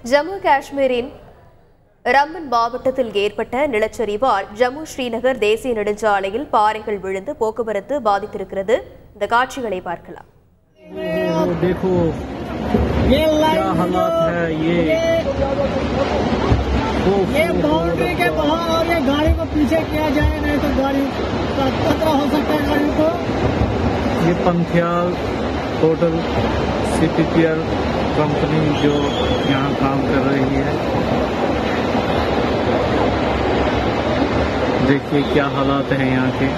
ஜம்மு காஷ்மீரின் ரம்பன் மாவட்டத்தில் ஏற்பட்ட நிலச்சரிவால் ஜம்மு ஸ்ரீநகர் தேசிய நெடுஞ்சாலையில் பாறைகள் விழுந்து போக்குவரத்து பாதித்திருக்கிறது இந்த காட்சிகளை பார்க்கலாம் ओ, देखो ये क्या लाइन हालात है ये ओ, ये बाउंड्री के बाहर और ये गाड़ी को पीछे किया जाए नहीं तो गाड़ी का खतरा हो सकता है गाड़ी को ये पंथियाल होटल सीपीपीएल कंपनी जो यहाँ काम कर रही है देखिए क्या हालात हैं यहाँ के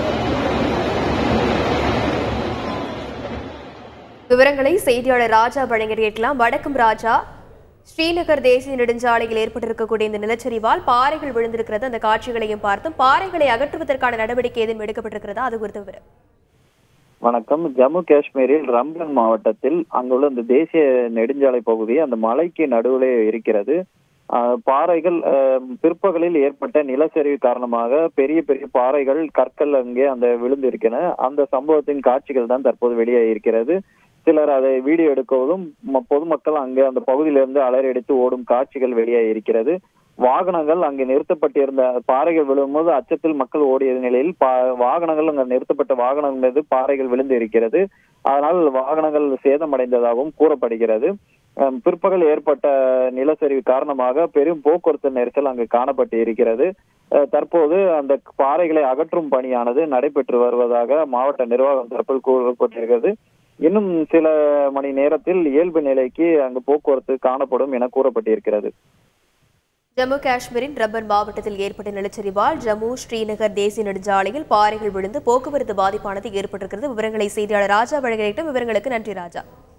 விவரங்களை செய்தியாளர் ராஜா வழங்க கேட்கலாம் வணக்கம் ராஜா ஸ்ரீநகர் தேசிய நெடுஞ்சாலையில் ஏற்பட்டிருக்கக்கூடிய இந்த நிலச்சரிவால் பாறைகள் விழுந்திருக்கிறது அந்த காட்சிகளையும் பார்த்தோம் பாறைகளை அகற்றுவதற்கான நடவடிக்கை எதுவும் எடுக்கப்பட்டிருக்கிறதா அது குறித்த விவரம் வணக்கம் ஜம்மு காஷ்மீரில் ரம்ஜன் மாவட்டத்தில் அங்குள்ள இந்த தேசிய நெடுஞ்சாலை பகுதி அந்த மலைக்கு நடுவிலே இருக்கிறது ஆஹ் பாறைகள் ஆஹ் பிற்பகலில் ஏற்பட்ட நிலச்சரிவு காரணமாக பெரிய பெரிய பாறைகள் கற்கள் அங்கே அந்த விழுந்து இருக்கின்றன அந்த சம்பவத்தின் காட்சிகள் தான் தற்போது வெளியே இருக்கிறது சிலர் அதை வீடியோ எடுக்கவும் ம- பொதுமக்கள் அங்கே அந்த பகுதியிலிருந்து அலறடித்து ஓடும் காட்சிகள் வெளியே இருக்கிறது வாகனங்கள் அங்கே நிறுத்தப்பட்டிருந்த பாறைகள் விழும்போது அச்சத்தில் மக்கள் ஓடிய நிலையில் பா- வாகனங்கள் அங்கே நிறுத்தப்பட்ட வாகனங்கள் மீது பாறைகள் விழுந்து இருக்கிறது அதனால் வாகனங்கள் சேதமடைந்ததாகவும் கூறப்படுகிறது அஹ் பிற்பகல் ஏற்பட்ட நிலச்சரிவு காரணமாக பெரும் போக்குவரத்து நெரிசல் அங்கு காணப்பட்டு இருக்கிறது அஹ் தற்போது அந்த பாறைகளை அகற்றும் பணியானது நடைபெற்று வருவதாக மாவட்ட நிர்வாகம் தரப்பில் கூறப்பட்டிருக்கிறது இன்னும் சில மணி நேரத்தில் இயல்பு நிலைக்கு அங்கு போக்குவரத்து காணப்படும் என கூறப்பட்டிருக்கிறது ஜம்மு காஷ்மீரின் ரப்பன் மாவட்டத்தில் ஏற்பட்ட நிலச்சரிவால் ஜம்மு ஸ்ரீநகர் தேசிய நெடுஞ்சாலையில் பாறைகள் விழுந்து போக்குவரத்து பாதிப்பானது ஏற்பட்டிருக்கிறது விவரங்களை செய்தியாளர் ராஜா வழங்கிட்ட விவரங்களுக்கு நன்றி ராஜா